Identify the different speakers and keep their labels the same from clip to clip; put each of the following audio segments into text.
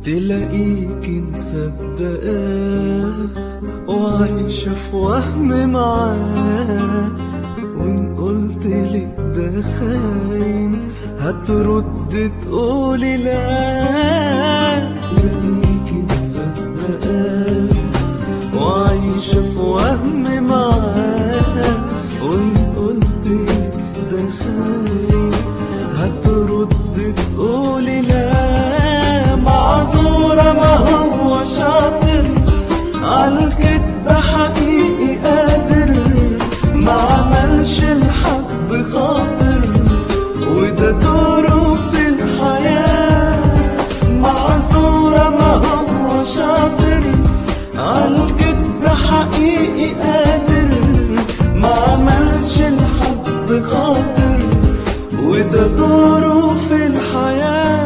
Speaker 1: تلاقيكي مصدقاه وعايشة في وهم معاه وإن قلت لك ده خاين هترد تقولي لا تلاقيكي مصدقاه وعايشة في وهم معاه وإن قلت لك ده خاين هترد تقولي لا معذورة ما هو شاطر عالكدب حقيقي قادر ما عملش الحب خاطر وده دوره في الحياة معذورة ما هو شاطر عالكدب حقيقي قادر ما عملش الحب خاطر وده دوره في الحياة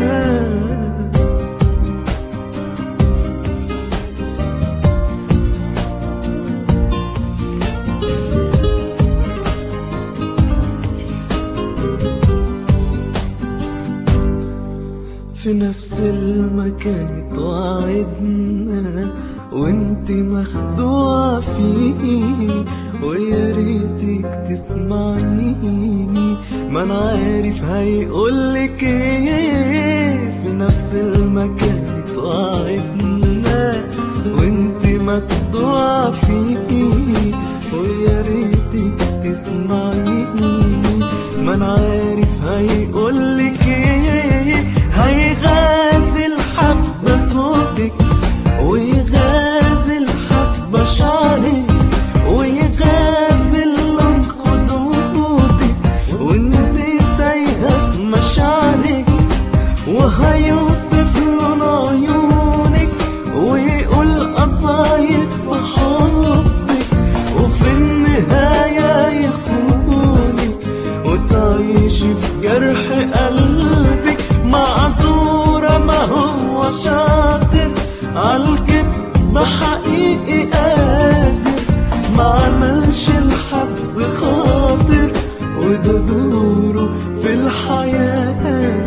Speaker 1: في نفس المكان اتوعدنا وانت مخدوعة فيه ويا ريتك تسمعيني ما انا عارف هيقولك ايه في نفس المكان اتوعدنا وانت مخدوعة فيه ويا ريتك تسمعيني ما انا عارف هيقولك ايه هيغازل حبة صوتك ويغازل حبة شعرك ويغازل لون خدودك وانت تايهة في مشاعرك وهيوصف لون عيونك ويقول قصايد في حبك وفي النهاية يخونك وتعيش في جرح قلبك معذورة ما هو شاطر عالكدب حقيقي قادر ما عملش الحب خاطر وده دوره في الحياة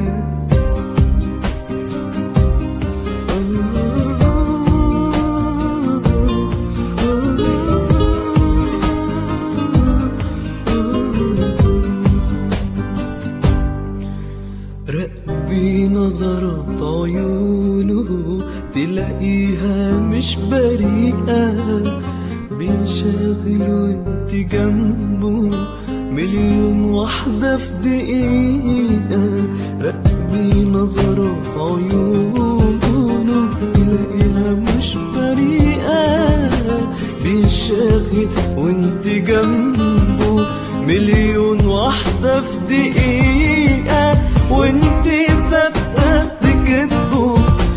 Speaker 1: رقبي نظرات عيونه تلاقيها مش بريئة بينشغل وانت جنبه مليون واحدة في دقيقة رقبي نظرات عيونه تلاقيها مش بريئة بينشغل وانت جنبه مليون واحدة في دقيقة وانت صدقت كذبه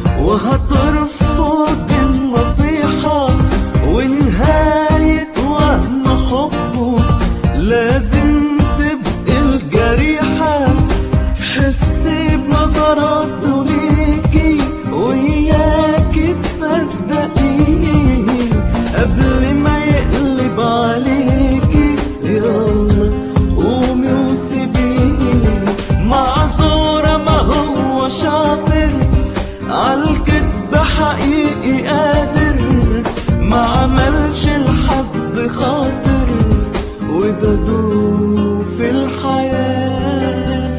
Speaker 1: وهترفض النصيحة ونهاية وهم حبه لازم تبقى الجريحة حسي بنظراته ليكي وياكي تصدقيه قبل ما يقلب عليكي يلا قومي وسيبيه معذورة ما هو شاطر عالكدب حقيقي قادر ما عملش الحب خاطر وده دور في الحياة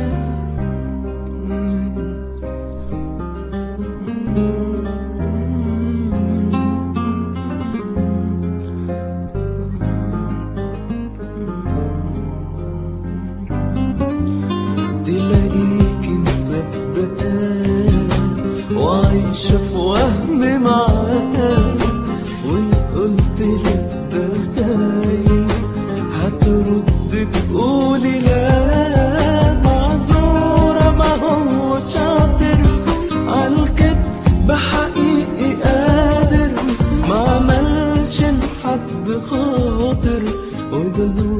Speaker 1: تلاقيكي مصدقاه وعايشة في وهم معاه وإن قلت لك ده خاين هترد تقولي لا معذورة ما هو شاطر عالكدب حقيقي قادر ما عملش لحد خاطر وده